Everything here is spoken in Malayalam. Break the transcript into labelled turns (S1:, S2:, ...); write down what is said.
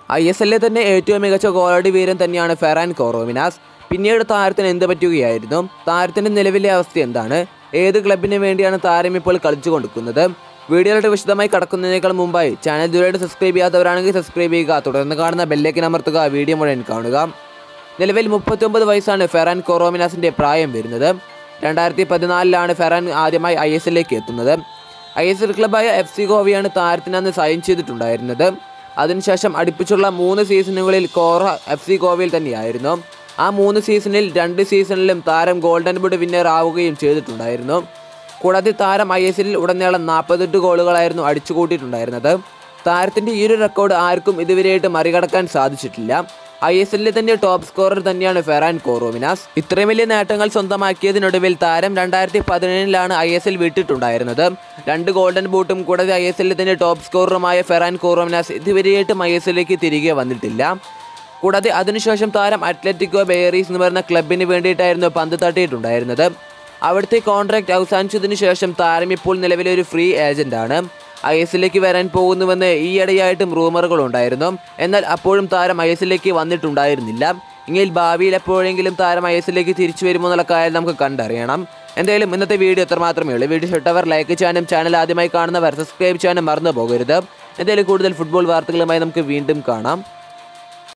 S1: ഐ എസ് എല്ലിലെ തന്നെ ഏറ്റവും മികച്ച ഗോളടി വീരൻ തന്നെയാണ് ഫെറാൻ കോറോമിനാസ് പിന്നീട് താരത്തിന് എന്ത് പറ്റുകയായിരുന്നു താരത്തിൻ്റെ നിലവിലെ അവസ്ഥ എന്താണ് ഏത് ക്ലബിന് വേണ്ടിയാണ് താരം ഇപ്പോൾ കളിച്ചു കൊടുക്കുന്നത് വീഡിയോയിലോട്ട് വിശദമായി കടക്കുന്നതിനേക്കാൾ മുമ്പായി ചാനൽ ഇതുവരെയായിട്ട് സബ്സ്ക്രൈബ് ചെയ്യാത്തവരാണെങ്കിൽ സബ്സ്ക്രൈബ് ചെയ്യുക തുടർന്ന് കാണുന്ന ബെല്ലേക്ക് അമർത്തുക വീഡിയോ മുഴുവൻ കാണുക നിലവിൽ മുപ്പത്തൊമ്പത് വയസ്സാണ് ഫെറാൻ കൊറോമിനാസിൻ്റെ പ്രായം വരുന്നത് രണ്ടായിരത്തി പതിനാലിലാണ് ഫെറാൻ ആദ്യമായി ഐ എസ് എല്ലിലേക്ക് എത്തുന്നത് ഐ എസ് എൽ ക്ലബായ എഫ് സി ഗോവയാണ് താരത്തിന് അന്ന് സൈൻ ചെയ്തിട്ടുണ്ടായിരുന്നത് അതിനുശേഷം അടുപ്പിച്ചുള്ള മൂന്ന് സീസണുകളിൽ കോറ എഫ് സി ഗോവയിൽ തന്നെയായിരുന്നു ആ മൂന്ന് സീസണിൽ രണ്ട് സീസണിലും താരം ഗോൾഡൻ ബുഡ് വിന്നർ ആവുകയും ചെയ്തിട്ടുണ്ടായിരുന്നു കൂടാതെ താരം ഐ എസ് എല്ലിൽ ഉടനീളം നാൽപ്പത്തെട്ട് ഗോളുകളായിരുന്നു അടിച്ചു കൂട്ടിയിട്ടുണ്ടായിരുന്നത് താരത്തിൻ്റെ ഈ ഒരു റെക്കോർഡ് ആർക്കും ഇതുവരെയായിട്ട് മറികടക്കാൻ സാധിച്ചിട്ടില്ല ഐ എസ് എല്ലിലെ തന്നെ ടോപ്പ് സ്കോറർ തന്നെയാണ് ഫെറാൻ കോറോമിനാസ് ഇത്രയും വലിയ നേട്ടങ്ങൾ സ്വന്തമാക്കിയതിനൊടുവിൽ താരം രണ്ടായിരത്തി പതിനേഴിലാണ് ഐ എസ് എൽ വിട്ടിട്ടുണ്ടായിരുന്നത് രണ്ട് ഗോൾഡൻ ബൂട്ടും കൂടാതെ ഐ എസ് എല്ലിൽ തന്നെ ടോപ്പ് സ്കോററുമായ ഫെറാൻ കോറോമിനാസ് ഇതുവരെയായിട്ടും ഐ എസ് എല്ലിലേക്ക് തിരികെ വന്നിട്ടില്ല കൂടാതെ അതിനുശേഷം താരം അത്ലറ്റിക്കോ ബെയറീസ് എന്ന് പറയുന്ന ക്ലബിന് വേണ്ടിയിട്ടായിരുന്നു പന്ത് തട്ടിയിട്ടുണ്ടായിരുന്നത് അവിടുത്തെ കോൺട്രാക്ട് അവസാനിച്ചതിന് ശേഷം താരം ഇപ്പോൾ നിലവിലെ ഒരു ഫ്രീ ഏജന്റാണ് ഐ എസ് എല്ലിലേക്ക് വരാൻ പോകുന്നുവെന്ന് ഈയിടെയായിട്ടും റൂമറുകൾ ഉണ്ടായിരുന്നു എന്നാൽ അപ്പോഴും താരം ഐ എസ് എല്ലിലേക്ക് വന്നിട്ടുണ്ടായിരുന്നില്ല എങ്കിൽ ഭാവിയിൽ എപ്പോഴെങ്കിലും താരം ഐ എസ് എല്ലിലേക്ക് തിരിച്ചു വരുമോ എന്നുള്ള കാര്യം നമുക്ക് കണ്ടറിയണം എന്തായാലും ഇന്നത്തെ വീഡിയോ എത്ര മാത്രമേ ഉള്ളൂ വീഡിയോ ഇഷ്ടവർ ലൈക്ക് ചെയ്യാനും ചാനൽ ആദ്യമായി കാണുന്നവർ സബ്സ്ക്രൈബ് ചെയ്യാനും മറന്നു പോകരുത് എന്തായാലും കൂടുതൽ ഫുട്ബോൾ വാർത്തകളുമായി നമുക്ക് വീണ്ടും കാണാം